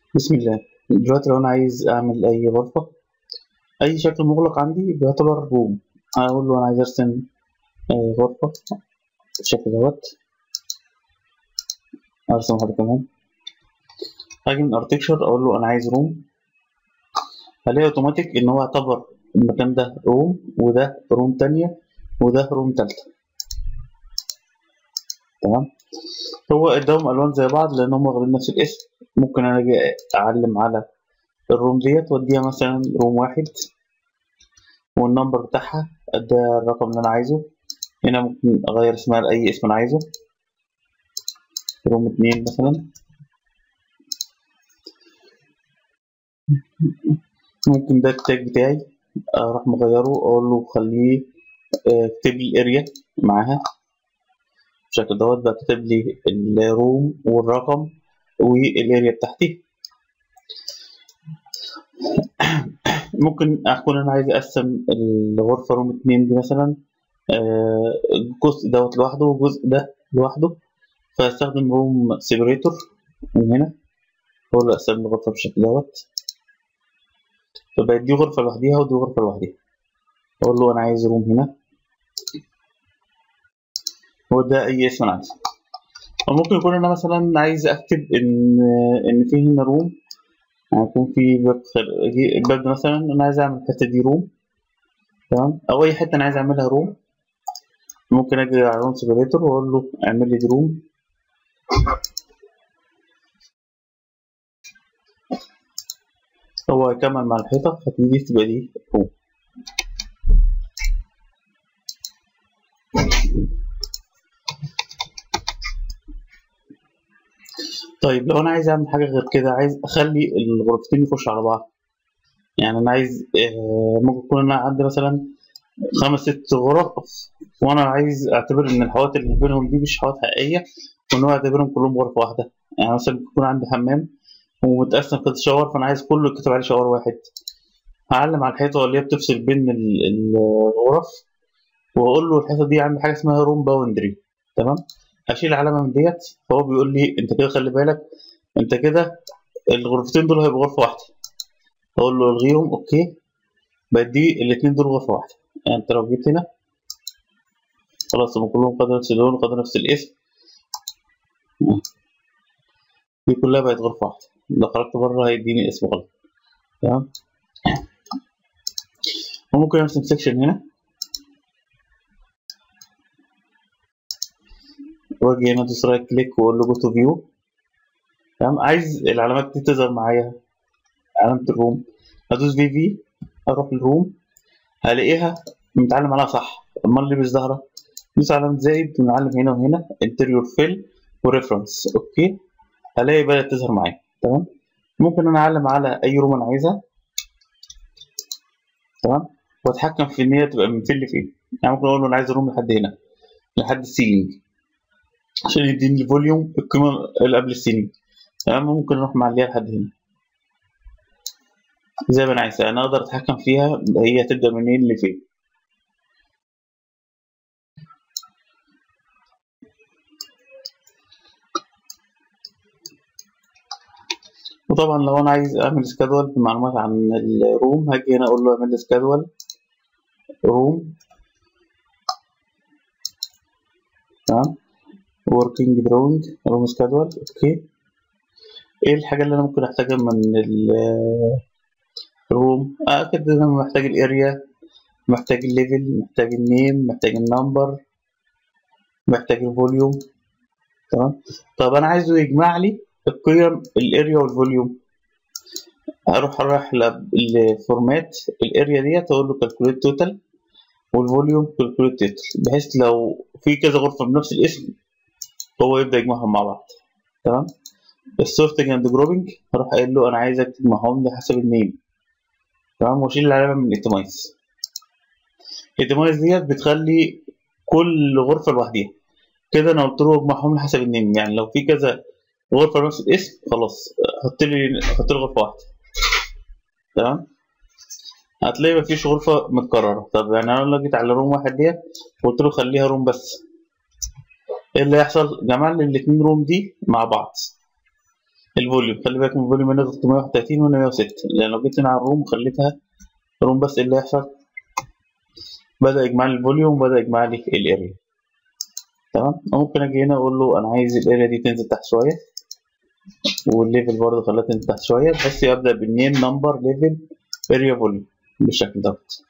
بسم الله دلوقتي لو انا عايز اعمل اي غرفة اي شكل مغلق عندي بيعتبر روم اقول له انا عايز ارسم آه، غرفة بالشكل دوت ارسم واحدة كمان اجي من ارتكشر اقول له انا عايز روم هلاقي اوتوماتيك ان هو اعتبر المكان ده روم وده روم تانية وده روم تالتة تمام هو اداهم الوان زي بعض لان هم واخدين نفس الاسم ممكن انا اجي اعلم على الروم ديت واديها مثلا روم واحد والنمبر بتاعها ده الرقم اللي انا عايزه هنا ممكن اغير اسمها لاي اسم انا عايزه روم اتنين مثلا ممكن ده التاج بتاعي اروح مغيره اقول له خليه آه، اكتب لي الاريا معاها بالشكل دوت بقى كاتب لي الروم والرقم والاريا بتاعتي ممكن اكون انا عايز اقسم الغرفه روم اتنين دي مثلا آه، الجزء دوت لوحده والجزء ده لوحده فاستخدم روم سيبريتور من هنا هو اللي اقسم الغرفه بالشكل دوت فبقت دي غرفه لوحديها ودي غرفه لوحديها اقول له انا عايز روم هنا هو ده اي اسم انا عايزه أو ممكن يكون انا مثلا عايز اكتب ان ان في هنا روم هيكون في باب خارجي الباب ده مثلا انا عايز اعمل الحته دي روم تمام او اي حته انا عايز اعملها روم ممكن اجي على روم سيبريتور واقول له اعمل لي دي روم هو هيكمل مع الحيطه فتيجي تبقى دي روم طيب لو انا عايز اعمل حاجه غير كده عايز اخلي الغرفتين يخشوا على بعض يعني انا عايز آه، ممكن يكون انا عندي مثلا خمس ست غرف وانا عايز اعتبر ان الحوائط اللي بينهم دي مش حوائط حقيقيه وان هو اعتبرهم كلهم غرفه واحده يعني مثلا يكون عندي حمام ومتقسم كده شاور فانا عايز كله يتكتب عليه شاور واحد هعلم على الحيطه اللي هي بتفصل بين ال- ال- الغرف واقول له الحيطه دي عندي حاجه اسمها روم باوندري تمام اشيل علامه من ديت فهو بيقول لي انت كده خلي بالك انت كده الغرفتين دول هيبقوا غرفه واحده اقول له الغيهم اوكي بدي الاثنين دول غرفه واحده يعني انت لو جيت هنا خلاص هم كلهم خدوا نفس اللون وخدوا نفس الاسم دي كلها بقت غرفه واحده لو خرجت بره هيديني اسم غلط تمام وممكن ارسم سيكشن هنا واجي هنا ادوس رايت كليك واقول له جو تو فيو تمام عايز العلامات دي تظهر معايا علامة الروم ادوس في في اروح الروم هلاقيها متعلم عليها صح امال اللي مش ظاهرة دوس علامة زائد ونعلم هنا وهنا انتريور فيل وريفرنس اوكي هلاقي بدأت تظهر معايا تمام ممكن انا اعلم على اي روم انا عايزها تمام واتحكم في ان هي تبقى من فين لفين يعني ممكن اقول له انا عايز الروم لحد هنا لحد السيلينج عشان يديني الفوليوم القيمة اللي قبل السيلينج تمام ممكن اروح معليها لحد هنا زي ما انا عايز انا اقدر اتحكم فيها هي تبدا منين لفين وطبعا لو انا عايز اعمل سكادول معلومات عن الروم هاجي هنا اقول له اعمل لي سكادول روم تمام وركينج دروينج روم سكادول اوكي ايه الحاجه اللي انا ممكن احتاجها من الروم اكيد انا محتاج الاريا محتاج الليفل محتاج النيم محتاج النمبر محتاج الفوليوم تمام طب انا عايزه يجمع لي القيم الاريا والفوليوم هروح رايح للفورمات الاريا ديت اقول له كالكوليت توتال والفوليوم كالكوليت توتال بحيث لو في كذا غرفه بنفس الاسم هو يبدا يجمعهم مع بعض تمام السورتنج اند جروبنج هروح قايل له انا عايزك تجمعهم لي حسب النيم تمام واشيل العلامه من الايتمايز الايتمايز ديت بتخلي كل غرفه لوحديها كده انا قلت له اجمعهم لي حسب النيم يعني لو في كذا غرفه نفس الاسم خلاص حط لي حط لي غرفه واحده تمام هتلاقي مفيش غرفه متكرره طب يعني انا لو جيت على روم واحد ديت قلت له خليها روم بس ايه اللي هيحصل جمع لي الاتنين روم دي مع بعض الفوليوم خلي بالك من الفوليوم هنا 331 وهنا 106 لان لو جيت هنا على الروم وخليتها روم بس إيه اللي هيحصل بدأ يجمع لي الفوليوم وبدأ يجمع لي الاريا تمام ممكن اجي هنا اقول له انا عايز الاريا دي تنزل تحت شويه والليفل برضه خليها تنزل تحت شويه بحيث ابدا بالنيم نمبر ليفل اريا فوليوم بالشكل دوت